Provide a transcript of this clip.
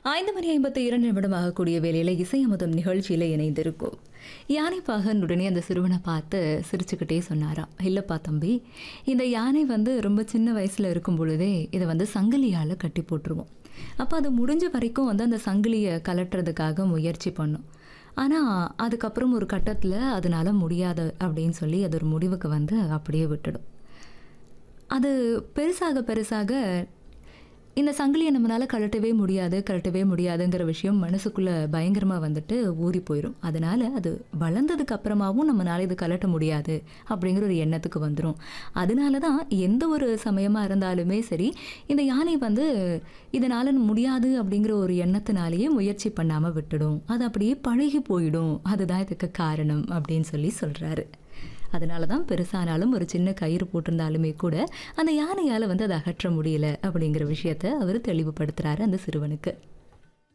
ஐந்து மணி ஐம்பத்தி இரண்டு நிமிடம் ஆகக்கூடிய வேலையில் இசையமுதம் நிகழ்ச்சியில் இணைந்திருக்கும் யானை பாகன் உடனே அந்த சிறுவனை பார்த்து சிரிச்சுக்கிட்டே சொன்னாராம் இல்லைப்பா தம்பி இந்த யானை வந்து ரொம்ப சின்ன வயசில் இருக்கும் பொழுதே இதை வந்து சங்கிலியால் கட்டி போட்டுருவோம் அப்போ அது முடிஞ்ச வரைக்கும் வந்து அந்த சங்கிலியை கலட்டுறதுக்காக முயற்சி பண்ணும் ஆனால் அதுக்கப்புறம் ஒரு கட்டத்தில் அதனால முடியாது அப்படின்னு சொல்லி அது ஒரு முடிவுக்கு வந்து அப்படியே விட்டுடும் அது பெருசாக பெருசாக இந்த சங்கிலியை நம்மளால் கழட்டவே முடியாது கழட்டவே முடியாதுங்கிற விஷயம் மனசுக்குள்ளே பயங்கரமாக வந்துட்டு ஊறி போயிடும் அதனால் அது வளர்ந்ததுக்கு அப்புறமாவும் நம்மளால் இது கழட்ட முடியாது அப்படிங்கிற ஒரு எண்ணத்துக்கு வந்துடும் அதனால தான் எந்த ஒரு சமயமாக இருந்தாலுமே சரி இந்த யானை வந்து இதனால் முடியாது அப்படிங்கிற ஒரு எண்ணத்தினாலேயே முயற்சி பண்ணாமல் விட்டுடும் அது அப்படியே பழகி போயிடும் அதுதான் இதுக்கு காரணம் அப்படின்னு சொல்லி சொல்கிறாரு அதனால தான் பெருசானாலும் ஒரு சின்ன கயிறு போட்டிருந்தாலுமே கூட அந்த யானையால் வந்து அதை அகற்ற முடியல அப்படிங்கிற விஷயத்த அவர் தெளிவுபடுத்துகிறாரு அந்த சிறுவனுக்கு